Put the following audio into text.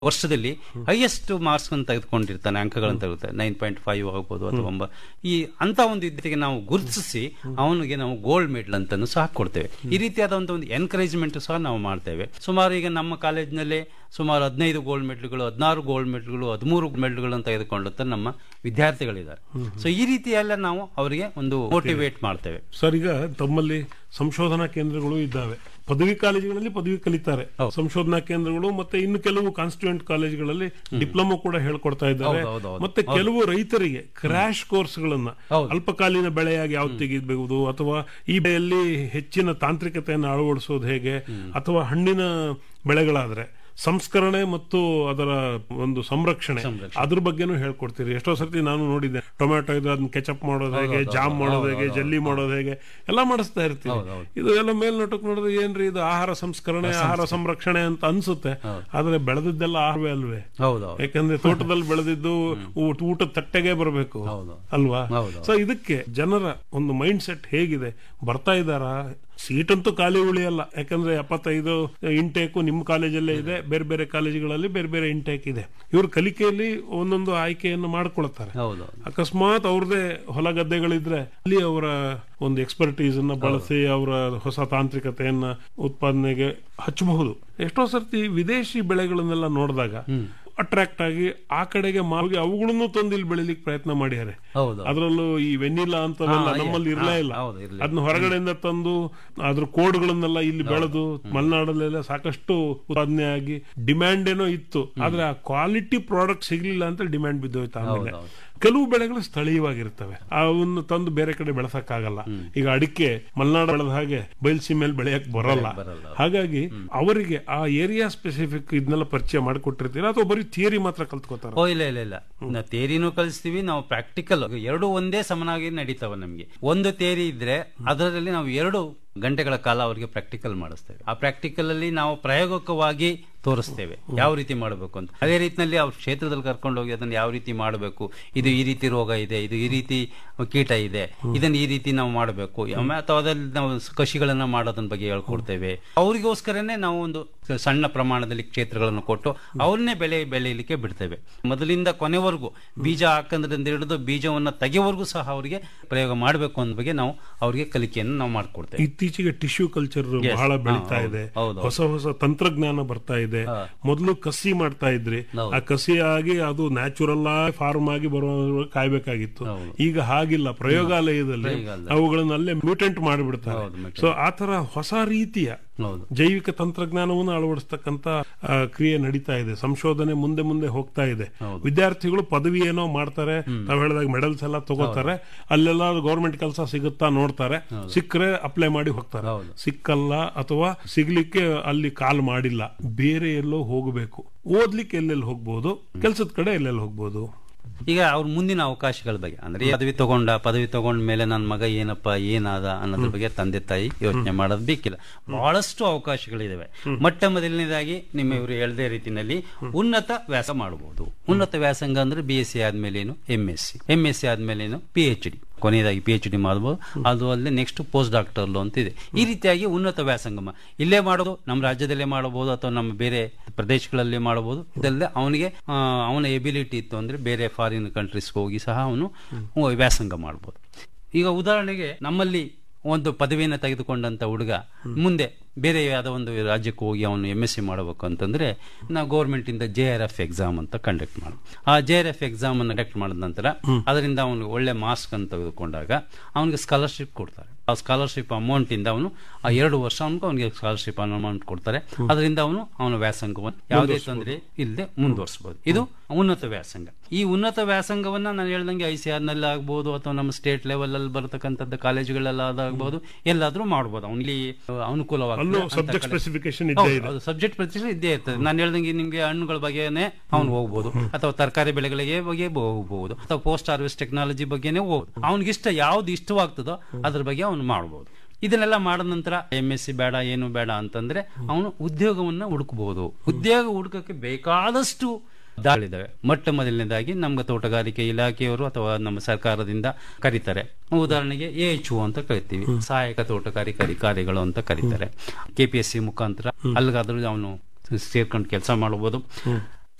ವರ್ಷದಲ್ಲಿ highest marks ಅನ್ನು ತೆಗೆದುಕೊಂಡಿರ್ತಾನೆ ಅಂಕಗಳನ್ನು ತೆಗೆದುತ್ತಾರೆ ನೈನ್ ಪಾಯಿಂಟ್ ಫೈವ್ ಆಗ್ಬೋದು ಅಥವಾ ಒಂಬ ಈ ಅಂತ ಒಂದು ವಿದ್ಯೆಗೆ ನಾವು ಗುರುತಿಸಿ ಅವನಿಗೆ ನಾವು ಗೋಲ್ಡ್ ಮೆಡಲ್ ಅಂತಾನು ಸಹ ಕೊಡ್ತೇವೆ ಈ ರೀತಿಯಾದಂತಹ ಒಂದು ಎನ್ಕರೇಜ್ಮೆಂಟ್ ಸಹ ನಾವು ಮಾಡ್ತೇವೆ ಸುಮಾರು ಈಗ ನಮ್ಮ ಕಾಲೇಜಿನಲ್ಲಿ ಸುಮಾರು ಹದಿನೈದು ಗೋಲ್ಡ್ ಮೆಡಲ್ಗಳು ಹದಿನಾರು ಗೋಲ್ಡ್ ಮೆಡಲ್ಗಳು ಹದಿಮೂರು ಮೆಡಲ್ಗಳನ್ನು ತೆಗೆದುಕೊಂಡಂತ ನಮ್ಮ ವಿದ್ಯಾರ್ಥಿಗಳಿದ್ದಾರೆ ಸೊ ಈ ರೀತಿಯೆಲ್ಲ ನಾವು ಅವರಿಗೆ ಒಂದು ಮೋಟಿವೇಟ್ ಮಾಡ್ತೇವೆ ಸರ್ ಈಗ ತಮ್ಮಲ್ಲಿ ಸಂಶೋಧನಾ ಕೇಂದ್ರಗಳು ಇದ್ದಾವೆ ಪದವಿ ಕಾಲೇಜುಗಳಲ್ಲಿ ಪದವಿ ಕಲಿತಾರೆ ಸಂಶೋಧನಾ ಕೇಂದ್ರಗಳು ಮತ್ತೆ ಇನ್ನು ಕೆಲವು ಕಾನ್ಸ್ಟಿಟ್ಯೂಂಟ್ ಕಾಲೇಜುಗಳಲ್ಲಿ ಡಿಪ್ಲೊಮಾ ಕೂಡ ಹೇಳ್ಕೊಡ್ತಾ ಇದ್ದಾರೆ ಹೌದು, ಹೌದು, ಹೌದು. ಮತ್ತೆ ಕೆಲವು ರೈತರಿಗೆ ಕ್ರಾಶ್ ಕೋರ್ಸ್ ಗಳನ್ನ ಹೌದು. ಅಲ್ಪಕಾಲೀನ ಬೆಳೆಯಾಗಿ ಯಾವ್ದು ತೆಗಿಬಹುದು ಅಥವಾ ಈ ಬೆಳೆಯಲ್ಲಿ ಹೆಚ್ಚಿನ ತಾಂತ್ರಿಕತೆಯನ್ನು ಅಳವಡಿಸೋದು ಹೇಗೆ ಅಥವಾ ಹಣ್ಣಿನ ಬೆಳೆಗಳಾದ್ರೆ ಸಂಸ್ಕರಣೆ ಮತ್ತು ಅದರ ಒಂದು ಸಂರಕ್ಷಣೆ ಅದ್ರ ಬಗ್ಗೆನೂ ಹೇಳ್ಕೊಡ್ತೀರಿ ಎಷ್ಟೋ ಸರ್ತಿ ನಾನು ನೋಡಿದ್ದೆ ಟೊಮ್ಯಾಟೊ ಇದ್ರೆ ಅದನ್ನ ಕೆಚಪ್ ಮಾಡೋದು ಹೇಗೆ ಜಾಮ್ ಮಾಡೋದು ಹೇಗೆ ಜಲ್ಲಿ ಮಾಡೋದು ಹೇಗೆ ಎಲ್ಲ ಮಾಡಿಸ್ತಾ ಇರ್ತೀವಿ ಇದು ಎಲ್ಲ ಮೇಲ್ನೋಟಕ್ಕೆ ನೋಡಿದ್ರೆ ಏನ್ರಿ ಇದು ಆಹಾರ ಸಂಸ್ಕರಣೆ ಆಹಾರ ಸಂರಕ್ಷಣೆ ಅಂತ ಅನ್ಸುತ್ತೆ ಆದ್ರೆ ಬೆಳೆದಿದ್ದೆಲ್ಲ ಆಹಾರವೇ ಅಲ್ವೇ ಹೌದು ಯಾಕಂದ್ರೆ ತೋಟದಲ್ಲಿ ಬೆಳೆದಿದ್ದು ಊಟ ಊಟದ ತಟ್ಟೆಗೆ ಬರಬೇಕು ಹೌದು. ಅಲ್ವಾ ಹೌದು. ಸೊ ಇದಕ್ಕೆ ಜನರ ಒಂದು ಮೈಂಡ್ ಸೆಟ್ ಹೇಗಿದೆ ಬರ್ತಾ ಇದ್ದಾರಾ ಸೀಟ್ ಅಂತೂ ಖಾಲಿ ಉಳಿಯಲ್ಲ ಯಾಕಂದ್ರೆ ಎಪ್ಪತ್ತೈದು ಇಂಟೇಕು ನಿಮ್ಮ ಕಾಲೇಜಲ್ಲೇ ಇದೆ ಬೇರೆ ಬೇರೆ ಕಾಲೇಜುಗಳಲ್ಲಿ ಬೇರೆ ಬೇರೆ ಇಂಟೇಕ್ ಇದೆ ಇವ್ರ ಕಲಿಕೆಯಲ್ಲಿ ಒಂದೊಂದು ಆಯ್ಕೆಯನ್ನು ಮಾಡ್ಕೊಳ್ತಾರೆ ಹೌದು ಅಕಸ್ಮಾತ್ ಅವ್ರದೇ ಹೊಲ ಗದ್ದೆಗಳಿದ್ರೆ ಅಲ್ಲಿ ಅವರ ಒಂದು ಎಕ್ಸ್ಪರ್ಟೀಸ್ ಅನ್ನ ಬಳಸಿ ಅವರ ಹೊಸ ತಾಂತ್ರಿಕತೆಯನ್ನ ಉತ್ಪಾದನೆಗೆ ಹಚ್ಚಬಹುದು ಎಷ್ಟೋ ಸರ್ತಿ ವಿದೇಶಿ ಬೆಳೆಗಳನ್ನೆಲ್ಲ ನೋಡಿದಾಗ ಅಟ್ರಾಕ್ಟ್ ಆಗಿ ಆ ಕಡೆಗೆ ಮಾಗಿ ಅವುಗಳನ್ನು ತಂದು ಇಲ್ಲಿ ಬೆಳಿಲಿಕ್ಕೆ ಪ್ರಯತ್ನ ಮಾಡ್ಯಾರೆ ಹೌದು ಅದರಲ್ಲೂ ಈ ವೆನಿಲಾ ಅಂತವೆಲ್ಲ ಹಾ, ನಮ್ಮಲ್ಲಿ ಹಾ, ಇರಲೇ ಇಲ್ಲ ಹೌದು, ಇರ್ಲಿಲ್ಲ. ಅದನ್ನ ಹೊರಗಡೆಯಿಂದ ತಂದು ಅದ್ರ ಕೋಡ್ಗಳನ್ನೆಲ್ಲ ಇಲ್ಲಿ ಬೆಳೆದು ಮಲೆನಾಡಲ್ಲೆಲ್ಲ ಸಾಕಷ್ಟು ಉತ್ಪಾದನೆ ಆಗಿ ಡಿಮ್ಯಾಂಡ್ ಏನೋ ಇತ್ತು ಆದ್ರೆ ಆ ಕ್ವಾಲಿಟಿ ಪ್ರಾಡಕ್ಟ್ ಸಿಗ್ಲಿಲ್ಲ ಅಂತ ಡಿಮ್ಯಾಂಡ್ ಬಿದ್ದೋಯ್ತು ಆಮೇಲೆ ಹೌದು. ಕೆಲವು ಬೆಳೆಗಳು ಸ್ಥಳೀಯವಾಗಿರ್ತವೆ ಅವನ್ನು ತಂದು ಬೇರೆ ಕಡೆ ಬೆಳೆಸಕ್ಕಾಗಲ್ಲ ಈಗ ಅಡಿಕೆ ಮಲೆನಾಡು ಬೆಳೆದ ಹಾಗೆ ಬಯಲ್ಸೀಮೆಯಲ್ಲಿ ಬೆಳೆಯಕ್ ಬರಲ್ಲ ಬರಲ್ಲ. ಹಾಗಾಗಿ ಅವರಿಗೆ ಆ ಏರಿಯಾ ಸ್ಪೆಸಿಫಿಕ್ ಇದನ್ನೆಲ್ಲ ಪರಿಚಯ ಮಾಡಿಕೊಟ್ಟಿರ್ತೀರಾ ಅಥವಾ ಬರೀ ಥಿಯರಿ ಮಾತ್ರ ಕಲ್ತ್ಕೋತಾರ ಓ ಇಲ್ಲ ಇಲ್ಲ ಇಲ್ಲ ನಾವು ತೇರಿನೂ ಕಲಿಸ್ತೀವಿ ನಾವು ಪ್ರಾಕ್ಟಿಕಲ್ ಎರಡು ಒಂದೇ ಸಮನಾಗಿ ನಡೀತಾವ ನಮಗೆ ಒಂದು ತೇರಿ ಇದ್ರೆ ಅದರಲ್ಲಿ ನಾವು ಎರಡು ಗಂಟೆಗಳ ಕಾಲ ಅವರಿಗೆ ಪ್ರಾಕ್ಟಿಕಲ್ ಮಾಡಿಸ್ತೇವೆ ಆ ಪ್ರಾಕ್ಟಿಕಲ್ ಅಲ್ಲಿ ನಾವು ಪ್ರಾಯೋಗಿಕವಾಗಿ ತೋರಿಸ್ತೇವೆ ಯಾವ ರೀತಿ ಮಾಡಬೇಕು ಅಂತ ಅದೇ ರೀತಿಯಲ್ಲಿ ಅವ್ರ ಕ್ಷೇತ್ರದಲ್ಲಿ ಕರ್ಕೊಂಡು ಹೋಗಿ ಅದನ್ನ ಯಾವ ರೀತಿ ಮಾಡಬೇಕು ಇದು ಈ ರೀತಿ ರೋಗ ಇದೆ ಇದು ಈ ರೀತಿ ಕೀಟ ಇದೆ ಇದನ್ನ ಈ ರೀತಿ ನಾವು ಮಾಡಬೇಕು ಅಥವಾ ಅದ್ರಲ್ಲಿ ನಾವು ಕೃಷಿಗಳನ್ನ ಮಾಡೋದನ್ನ ಬಗ್ಗೆ ಹೇಳ್ಕೊಡ್ತೇವೆ ಅವರಿಗೋಸ್ಕರನೇ ನಾವು ಒಂದು ಸಣ್ಣ ಪ್ರಮಾಣದಲ್ಲಿ ಕ್ಷೇತ್ರಗಳನ್ನು ಕೊಟ್ಟು ಅವ್ರನ್ನೇ ಬೆಳೆ ಬೆಳೆಯಲಿಕ್ಕೆ ಬಿಡ್ತೇವೆ ಮೊದಲಿಂದ ಕೊನೆವರೆಗೂ ಬೀಜ ಹಾಕಂದ್ರಿಂದ ಹಿಡಿದು ಬೀಜವನ್ನ ತೆಗೆಯವರೆಗೂ ಸಹ ಅವರಿಗೆ ಪ್ರಯೋಗ ಮಾಡಬೇಕು ಅನ್ನೋ ಬಗ್ಗೆ ನಾವು ಅವರಿಗೆ ಕಲಿಕೆಯನ್ನು ನಾವು ಮಾಡ್ಕೊಡ್ತೇವೆ ಇತ್ತೀಚೆಗೆ ಟಿಶ್ಯೂ ಕಲ್ಚರ್ Yes. ಬಹಳ ಹಾ, ಬೆಳೀತಾ ಹೌದು, ಇದೆ ಹೌದು, ಹೊಸ ಹೊಸ ತಂತ್ರಜ್ಞಾನ ಬರ್ತಾ ಇದೆ ಮೊದಲು ಕಸಿ ಮಾಡ್ತಾ ಇದ್ರಿ ಹೌದು. ಆ ಕಸಿ ಆಗಿ ಅದು ನ್ಯಾಚುರಲ್ ಆಗಿ ಫಾರ್ಮ್ ಆಗಿ ಬರುವ ಕಾಯ್ಬೇಕಾಗಿತ್ತು ಹೌದು. ಈಗ ಹಾಗಿಲ್ಲ ಪ್ರಯೋಗಾಲಯದಲ್ಲಿ ಪ್ರಯೋಗಾಲಯ. ಅವುಗಳನ್ನ ಅಲ್ಲೇ ಮ್ಯೂಟೆಂಟ್ ಮಾಡಿಬಿಡ್ತಾರೆ ಹೌದು, mutant. ಸೊ ಆ ತರ ಹೊಸ ರೀತಿಯ ಹೌದು ಜೈವಿಕ ತಂತ್ರಜ್ಞಾನವನ್ನು ಅಳವಡಿಸ್ತಕ್ಕಂತ ಆ, ಕ್ರಿಯೆ ನಡೀತಾ ಇದೆ ಸಂಶೋಧನೆ ಮುಂದೆ ಮುಂದೆ ಹೋಗ್ತಾ ಇದೆ ಹೌದು. ವಿದ್ಯಾರ್ಥಿಗಳು ಪದವಿ ಏನೋ ಮಾಡ್ತಾರೆ ತಾವ್ ಹೇಳಿದಾಗ ಮೆಡಲ್ಸ್ ಎಲ್ಲ ತಗೋತಾರೆ ಅಲ್ಲೆಲ್ಲ ಗೌರ್ಮೆಂಟ್ ಕೆಲಸ ಸಿಗುತ್ತಾ ನೋಡ್ತಾರೆ ಸಿಕ್ಕರೆ ಅಪ್ಲೈ ಮಾಡಿ ಹೋಗ್ತಾರೆ ಹೌದು. ಸಿಕ್ಕಲ್ಲ ಅಥವಾ ಸಿಗ್ಲಿಕ್ಕೆ ಅಲ್ಲಿ ಕಾಲ್ ಮಾಡಿಲ್ಲ ಬೇರೆ ಎಲ್ಲೋ ಹೋಗಬೇಕು ಓದ್ಲಿಕ್ಕೆ ಎಲ್ಲೆಲ್ಲಿ ಹೋಗ್ಬೋದು ಕೆಲ್ಸದ ಕಡೆ ಎಲ್ಲೆಲ್ಲಿ ಹೋಗ್ಬೋದು ಈಗ ಅವ್ರ ಮುಂದಿನ ಅವಕಾಶಗಳ ಬಗ್ಗೆ ಅಂದ್ರೆ ಪದವಿ ತಗೊಂಡ ಪದವಿ ತಗೊಂಡ ಮೇಲೆ ನನ್ನ ಮಗ ಏನಪ್ಪ ಏನಾದ ಅನ್ನೋದ್ರ ಬಗ್ಗೆ ತಂದೆ ತಾಯಿ ಯೋಚನೆ ಮಾಡೋದು ಬೇಕಿಲ್ಲ ಬಹಳಷ್ಟು ಅವಕಾಶಗಳಿದಾವೆ ಮೊಟ್ಟ ಮೊದಲನೇದಾಗಿ ನಿಮ್ಮ ಇವರು ಹೇಳ್ದೇ ರೀತಿನಲ್ಲಿ ಉನ್ನತ ವ್ಯಾಸ ಮಾಡಬಹುದು ಉನ್ನತ ವ್ಯಾಸಂಗ ಅಂದ್ರೆ ಬಿ ಎಸ್ ಸಿ ಆದ್ಮೇಲೇನು M S C M S C ಆದ್ಮೇಲೇನು ಪಿ ಎಚ್ ಡಿ ಕೊನೆಯದಾಗಿ ಪಿ ಎಚ್ ಡಿ ಮಾಡಬಹುದು ಅದು ಅಲ್ಲದೆ ನೆಕ್ಸ್ಟ್ ಪೋಸ್ಟ್ ಡಾಕ್ಟರ್ಲು ಅಂತ ಇದೆ ಈ ರೀತಿಯಾಗಿ ಉನ್ನತ ವ್ಯಾಸಂಗಮ ಇಲ್ಲೇ ಮಾಡೋದು ನಮ್ಮ ರಾಜ್ಯದಲ್ಲೇ ಮಾಡಬಹುದು ಅಥವಾ ನಮ್ಮ ಬೇರೆ ಪ್ರದೇಶಗಳಲ್ಲಿ ಮಾಡಬಹುದು ಇದಲ್ಲದೆ ಅವನಿಗೆ ಆ, ಅವನ ಎಬಿಲಿಟಿ ಇತ್ತು ಅಂದ್ರೆ ಬೇರೆ ಫಾರಿನ್ ಕಂಟ್ರೀಸ್ಗೆ ಹೋಗಿ ಸಹ ಅವನು ವ್ಯಾಸಂಗ ಮಾಡಬಹುದು ಈಗ ಉದಾಹರಣೆಗೆ ನಮ್ಮಲ್ಲಿ ಒಂದು ಪದವಿಯನ್ನು ತೆಗೆದುಕೊಂಡಂತ ಹುಡುಗ ಮುಂದೆ ಬೇರೆ ಯಾವುದೋ ಒಂದು ರಾಜ್ಯಕ್ಕೆ ಹೋಗಿ ಅವನು ಎಂ ಎಸ್ ಸಿ ಮಾಡಬೇಕು ಅಂತಂದ್ರೆ ನಾವು ಗೌರ್ಮೆಂಟ್ ಇಂದ ಜೆ ಆರ್ ಎಫ್ ಎಕ್ಸಾಮ್ ಅಂತ ಕಂಡಕ್ಟ್ ಮಾಡ ಆ ಜೆ ಆರ್ ಎಫ್ ಎಕ್ಸಾಮ್ ಅನ್ನು ಕಂಡಕ್ಟ್ ಮಾಡಿದ ನಂತರ ಅದರಿಂದ ಅವನಿಗೆ ಒಳ್ಳೆ ಮಾರ್ಕ್ಸ್ ಅನ್ನು ತೆಗೆದುಕೊಂಡಾಗ ಅವನಿಗೆ ಸ್ಕಾಲರ್ಶಿಪ್ ಕೊಡ್ತಾರೆ ಆ ಸ್ಕಾಲರ್ಶಿಪ್ ಅಮೌಂಟ್ ಇಂದ ಅವನು ಆ ಎರಡು ವರ್ಷ ಅವನಿಗೆ ಅವನಿಗೆ ಸ್ಕಾಲರ್ಶಿಪ್ ಅಮೌಂಟ್ ಕೊಡ್ತಾರೆ ಅದರಿಂದ ಅವನು ಅವನ ವ್ಯಾಸಂಗವನ್ನು ಯಾವುದೇ ತೊಂದರೆ ಇಲ್ಲದೆ ಮುಂದುವರಿಸಬಹುದು ಇದು ಉನ್ನತ ವ್ಯಾಸಂಗ ಈ ಉನ್ನತ ವ್ಯಾಸಂಗವನ್ನ ನಾನು ಹೇಳ್ದಂಗೆ ಐ ಸಿ ಆರ್ ನಲ್ಲಿ ಆಗ್ಬಹುದು ಅಥವಾ ನಮ್ಮ ಸ್ಟೇಟ್ ಲೆವೆಲ್ ಅಲ್ಲಿ ಬರತಕ್ಕಂಥದ್ದು ಕಾಲೇಜುಗಳೆಲ್ಲ ಅದಾಗಬಹುದು ಎಲ್ಲಾದ್ರೂ ಮಾಡಬಹುದು ಅವನಿಗೆ ಅನುಕೂಲವಾಗಿ ಅಲ್ಲೂ ಸಬ್ಜೆಕ್ಟ್ ಸ್ಪೆಸಿಫಿಕೇಶನ್ ಇದ್ದೇ ಇದೆ ಸಬ್ಜೆಕ್ಟ್ ಪ್ರತಿಶತ ಇದ್ದೇ ಇರ್ತದೆ ನಾನು ಹೇಳ್ದಂಗೆ ನಿಮ್ಗೆ ಹಣ್ಣುಗಳ ಬಗ್ಗೆನೇ ಅವ್ನು ಹೋಗ್ಬೋದು ಅಥವಾ ತರಕಾರಿ ಬೆಳೆಗಳಿಗೆ ಬಗ್ಗೆ ಹೋಗ್ಬೋದು ಅಥವಾ ಪೋಸ್ಟ್ ಹಾರ್ವೆಸ್ಟ್ ಟೆಕ್ನಾಲಜಿ ಬಗ್ಗೆನೇ ಹೋಗ್ಬೋದು ಅವ್ನಿಗೆ ಇಷ್ಟ ಯಾವ್ದು ಇಷ್ಟವಾಗ್ತದೋ ಅದ್ರ ಬಗ್ಗೆ ಅವನು ಮಾಡ್ಬೋದು ಇದನ್ನೆಲ್ಲ ಮಾಡಿದ ನಂತರ ಎಂ ಎಸ್ ಸಿ ಬೇಡ ಏನು ಬೇಡ ಅಂತಂದ್ರೆ ಅವನು ಉದ್ಯೋಗವನ್ನ ಹುಡುಕಬಹುದು ಉದ್ಯೋಗ ಹುಡುಕಕ್ಕೆ ಬೇಕಾದಷ್ಟು ದಾಳಿದಾವೆ ಮೊಟ್ಟ ಮೊದಲನೇದಾಗಿ ನಮ್ಗೆ ತೋಟಗಾರಿಕೆ ಇಲಾಖೆಯವರು ಅಥವಾ ನಮ್ಮ ಸರ್ಕಾರದಿಂದ ಕರೀತಾರೆ ಉದಾಹರಣೆಗೆ ಎ ಎಚ್ ಅಂತ ಕರಿತೀವಿ ಸಹಾಯಕ ತೋಟಗಾರಿಕಾ ಅಧಿಕಾರಿಗಳು ಅಂತ ಕರೀತಾರೆ ಕೆಪಿಎಸ್ಸಿ ಮುಖಾಂತರ ಅಲ್ಲಿಗಾದ್ರೂ ಅವನು ಸೇರ್ಕೊಂಡು ಕೆಲಸ ಮಾಡಬಹುದು